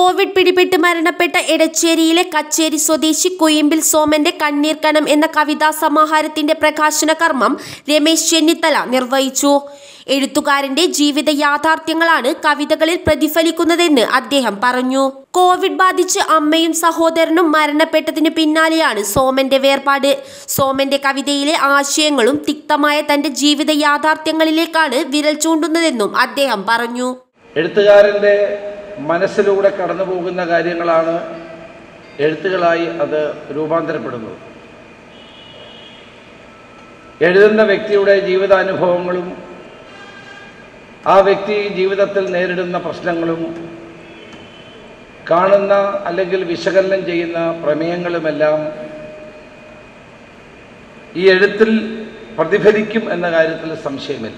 Covid പിടിപെട്ട് മരണപ്പെട്ട എടച്ചേരിയിലെ കച്ചേരി സ്വദേശി കുയിമ്പിൽ സോമന്റെ കണ്ണീർ കണം എന്ന കവിതാ സമാഹാരത്തിന്റെ പ്രകാശന കർമ്മം രമേശ് ചെന്നിത്തല നിർവഹിച്ചു എഴുത്തുകാരന്റെ ജീവിത യാഥാർത്ഥ്യങ്ങളാണ് കവിതകളിൽ പ്രതിഫലിക്കുന്നതെന്ന് അദ്ദേഹം പറഞ്ഞു കോവിഡ് ബാധിച്ച് അമ്മയും സഹോദരനും മരണപ്പെട്ടതിന് പിന്നാലെയാണ് സോമന്റെ വേർപാട് സോമന്റെ കവിതയിലെ ആശയങ്ങളും തിക്തമായ തന്റെ ജീവിത യാഥാർത്ഥ്യങ്ങളിലേക്കാണ് വിരൽ ചൂണ്ടുന്നതെന്നും അദ്ദേഹം പറഞ്ഞു എഴുത്തുകാരൻ്റെ മനസ്സിലൂടെ കടന്നു പോകുന്ന കാര്യങ്ങളാണ് എഴുത്തുകളായി അത് രൂപാന്തരപ്പെടുന്നത് എഴുതുന്ന വ്യക്തിയുടെ ജീവിതാനുഭവങ്ങളും ആ വ്യക്തി ജീവിതത്തിൽ നേരിടുന്ന പ്രശ്നങ്ങളും കാണുന്ന അല്ലെങ്കിൽ വിശകലനം ചെയ്യുന്ന പ്രമേയങ്ങളുമെല്ലാം ഈ എഴുത്തിൽ പ്രതിഫലിക്കും എന്ന കാര്യത്തിൽ സംശയമില്ല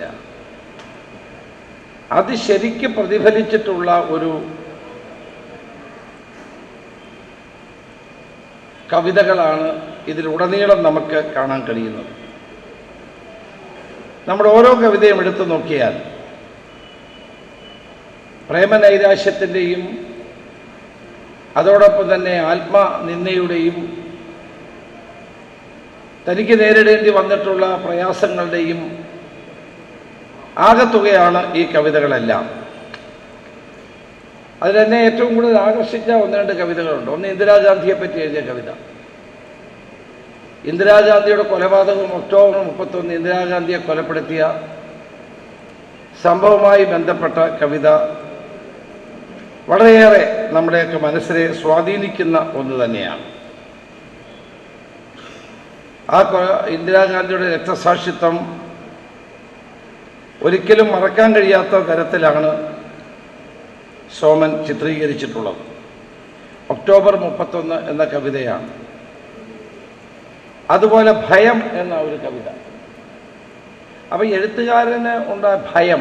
അത് ശരിക്കും പ്രതിഫലിച്ചിട്ടുള്ള ഒരു കവിതകളാണ് ഇതിലുടനീളം നമുക്ക് കാണാൻ കഴിയുന്നത് നമ്മുടെ ഓരോ കവിതയും എടുത്തു നോക്കിയാൽ പ്രേമനൈരാശ്യത്തിൻ്റെയും അതോടൊപ്പം തന്നെ ആത്മനിന്ദയുടെയും തനിക്ക് നേരിടേണ്ടി വന്നിട്ടുള്ള പ്രയാസങ്ങളുടെയും ആകത്തുകയാണ് ഈ കവിതകളെല്ലാം അതിലെന്നെ ഏറ്റവും കൂടുതൽ ആകർഷിച്ച ഒന്ന് രണ്ട് കവിതകളുണ്ട് ഒന്ന് ഇന്ദിരാഗാന്ധിയെ പറ്റി എഴുതിയ കവിത ഇന്ദിരാഗാന്ധിയുടെ കൊലപാതകം ഒക്ടോബർ മുപ്പത്തൊന്ന് ഇന്ദിരാഗാന്ധിയെ കൊലപ്പെടുത്തിയ സംഭവവുമായി ബന്ധപ്പെട്ട കവിത വളരെയേറെ നമ്മുടെയൊക്കെ മനസ്സിനെ സ്വാധീനിക്കുന്ന ഒന്ന് തന്നെയാണ് ആ കൊ- ഇന്ദിരാഗാന്ധിയുടെ രക്തസാക്ഷിത്വം ഒരിക്കലും മറക്കാൻ കഴിയാത്ത തരത്തിലാണ് സോമൻ ചിത്രീകരിച്ചിട്ടുള്ളത് ഒക്ടോബർ മുപ്പത്തൊന്ന് എന്ന കവിതയാണ് അതുപോലെ ഭയം എന്ന ഒരു കവിത അപ്പൊ എഴുത്തുകാരന് ഉണ്ടായ ഭയം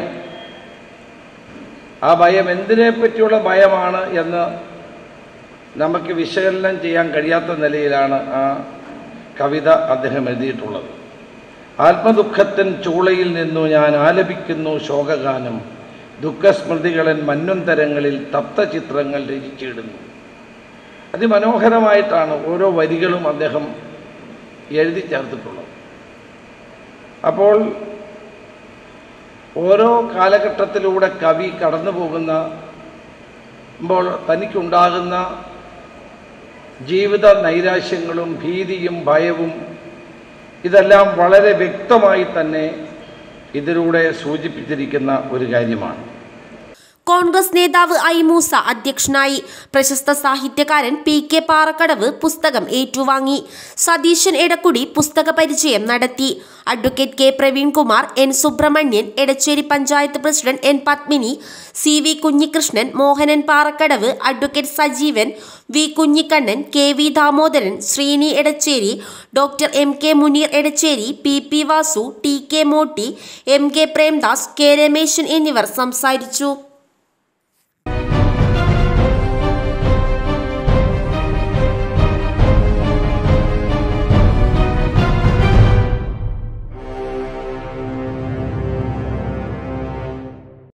ആ ഭയം എന്തിനെ പറ്റിയുള്ള ഭയമാണ് എന്ന് നമുക്ക് വിശകലനം ചെയ്യാൻ കഴിയാത്ത നിലയിലാണ് ആ കവിത അദ്ദേഹം എഴുതിയിട്ടുള്ളത് ആത്മദുഃഖത്തിൻ ചൂളയിൽ നിന്നു ഞാൻ ആലപിക്കുന്നു ശോകഗാനം ദുഃഖസ്മൃതികളൻ മഞ്ഞും തരങ്ങളിൽ തപ്തചിത്രങ്ങൾ രചിച്ചിടുന്നു അതിമനോഹരമായിട്ടാണ് ഓരോ വരികളും അദ്ദേഹം എഴുതി ചേർത്തിട്ടുള്ളത് അപ്പോൾ ഓരോ കാലഘട്ടത്തിലൂടെ കവി കടന്നു പോകുന്ന മ്പോൾ തനിക്കുണ്ടാകുന്ന ജീവിത നൈരാശ്യങ്ങളും ഭീതിയും ഭയവും ഇതെല്ലാം വളരെ വ്യക്തമായി തന്നെ ഇതിലൂടെ സൂചിപ്പിച്ചിരിക്കുന്ന ഒരു കാര്യമാണ് കോൺഗ്രസ് നേതാവ് ഐ മൂസ അധ്യക്ഷനായി പ്രശസ്ത സാഹിത്യകാരൻ പി കെ പാറക്കടവ് പുസ്തകം ഏറ്റുവാങ്ങി സതീശൻ എടക്കുടി പുസ്തക പരിചയം നടത്തി advocate K Praveenkumar N Subrahmanyan Edachery panchayat president N Padmini C V Kunhikrishnan Mohanan Parakkadavu advocate Sajeevan V Kunhikannan K V Damodaran Sreeni Edachery doctor M K Muneer Edachery P P Vasu T K Motty M K Premdas K Rameshan എന്നിവർ സംസാരിച്ചു